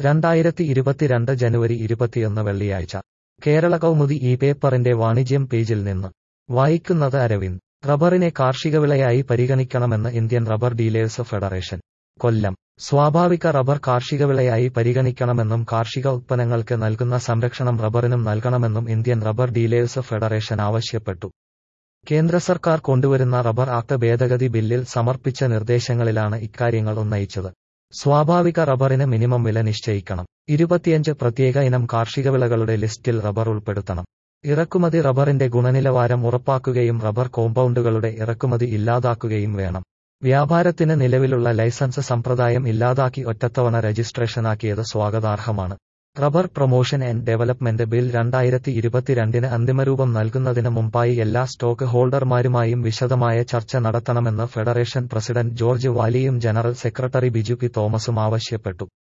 രണ്ടായിരത്തി ഇരുപത്തിരണ്ട് ജനുവരി ഇരുപത്തിയൊന്ന് വെള്ളിയാഴ്ച കേരള കൗമുദി ഈ പേപ്പറിന്റെ വാണിജ്യം പേജിൽ നിന്ന് വായിക്കുന്നത് അരവിന്ദ് റബ്ബറിനെ കാർഷിക വിളയായി പരിഗണിക്കണമെന്ന് Indian rubber dealers federation Kollam സ്വാഭാവിക റബ്ബർ കാർഷിക വിളയായി പരിഗണിക്കണമെന്നും കാർഷിക ഉത്പന്നങ്ങൾക്ക് നൽകുന്ന സംരക്ഷണം റബ്ബറിനും നൽകണമെന്നും ഇന്ത്യൻ റബ്ബർ ഡീലേഴ്സ് ഫെഡറേഷൻ ആവശ്യപ്പെട്ടു കേന്ദ്ര സർക്കാർ കൊണ്ടുവരുന്ന റബ്ബർ ആക്ട് ഭേദഗതി ബില്ലിൽ സമർപ്പിച്ച നിർദ്ദേശങ്ങളിലാണ് ഇക്കാര്യങ്ങൾ ഉന്നയിച്ചത് സ്വാഭാവിക റബ്ബറിന് മിനിമം വില നിശ്ചയിക്കണം ഇരുപത്തിയഞ്ച് പ്രത്യേക ഇനം കാർഷിക വിളകളുടെ ലിസ്റ്റിൽ റബ്ബർ ഉൾപ്പെടുത്തണം ഇറക്കുമതി റബ്ബറിന്റെ ഗുണനിലവാരം ഉറപ്പാക്കുകയും റബ്ബർ കോമ്പൗണ്ടുകളുടെ ഇറക്കുമതി ഇല്ലാതാക്കുകയും വേണം വ്യാപാരത്തിന് നിലവിലുള്ള ലൈസൻസ് സമ്പ്രദായം ഇല്ലാതാക്കി ഒറ്റത്തവണ രജിസ്ട്രേഷനാക്കിയത് സ്വാഗതാർഹമാണ് rubber promotion and development bill രണ്ടായിരത്തി ഇരുപത്തിരണ്ടിന് അന്തിമരൂപം നൽകുന്നതിന് മുമ്പായി എല്ലാ സ്റ്റോക്ക് ഹോൾഡർമാരുമായും വിശദമായ ചർച്ച നടത്തണമെന്ന് ഫെഡറേഷൻ പ്രസിഡന്റ് ജോർജ് വാലിയും ജനറൽ സെക്രട്ടറി ബിജു പി തോമസും ആവശ്യപ്പെട്ടു